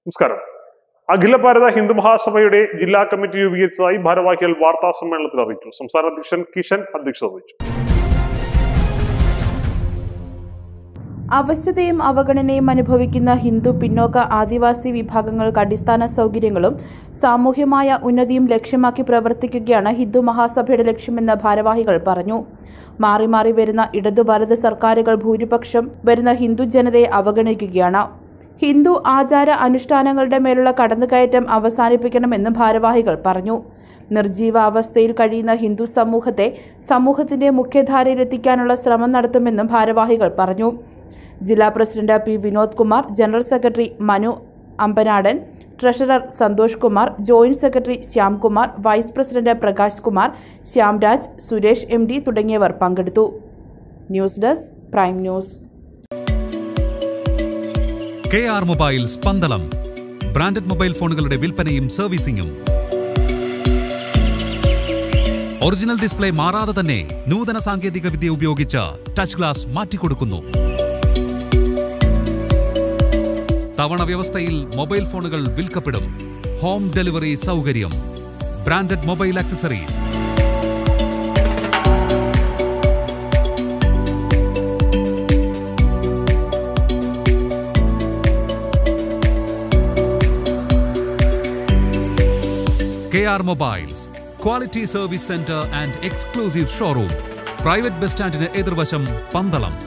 നമസ്കാരം അഖില ഭാരത ഹിന്ദു മഹാസഭയുടെ ജില്ലാ കമ്മിറ്റി രൂപീകരിച്ചതായി ഭാരവാഹികൾ വാർത്താ സമ്മേളനത്തിൽ അറിയിച്ചു സംസ്ഥാന അധ്യക്ഷൻ കിഷൻ അധ്യക്ഷത വഹിച്ചു അവശതയും അവഗണനയും അനുഭവിക്കുന്ന ഹിന്ദു പിന്നോക്ക ആദിവാസി വിഭാഗങ്ങൾക്ക് അടിസ്ഥാന സൗകര്യങ്ങളും സാമൂഹ്യമായ ഉന്നതിയും ലക്ഷ്യമാക്കി പ്രവർത്തിക്കുകയാണ് ഹിന്ദു മഹാസഭയുടെ ലക്ഷ്യമെന്ന് ഭാരവാഹികൾ പറഞ്ഞു മാറി മാറി വരുന്ന ഇടതു വലത് സർക്കാരുകൾ ഭൂരിപക്ഷം വരുന്ന ഹിന്ദു ജനതയെ അവഗണിക്കുകയാണ് ഹിന്ദു ആചാര അനുഷ്ഠാനങ്ങളുടെ മേലുള്ള കടന്നുകയറ്റം അവസാനിപ്പിക്കണമെന്നും ഭാരവാഹികൾ പറഞ്ഞു നിർജീവ അവസ്ഥയിൽ കഴിയുന്ന ഹിന്ദു സമൂഹത്തെ സമൂഹത്തിന്റെ മുഖ്യധാരയിലെത്തിക്കാനുള്ള ശ്രമം നടത്തുമെന്നും ഭാരവാഹികൾ പറഞ്ഞു ജില്ലാ president P Vinod Kumar general secretary Manu Ambanadan treasurer Santhosh Kumar joint secretary Shyamkumar vice president Prakash Kumar Shyamraj Suresh M D തുടങ്ങിയവർ പങ്കെടുത്തു news desk prime news K R mobile സ്പന്ദളം ബ്രാൻഡഡ് മൊബൈൽ ഫോണുകളുടെ വിൽപ്പനയും സർവീസിംഗും ഒറിജിനൽ ഡിസ്പ്ലേ മാറാതെ തന്നെ നൂതന സാങ്കേതിക വിദ്യ ഉപയോഗിച്ച് ടച്ച് ഗ്ലാസ് മാറ്റിക്കൊടുക്കുന്നു തവണ വ്യവസ്ഥയിൽ മൊബൈൽ ഫോണുകൾ വിൽക്കപ്പെടും ഹോം ഡെലിവറി സൗകര്യം branded mobile accessories K R mobiles quality service centre and exclusive showroom private bus സ്റ്റാൻഡിന് എതിർവശം പന്തളം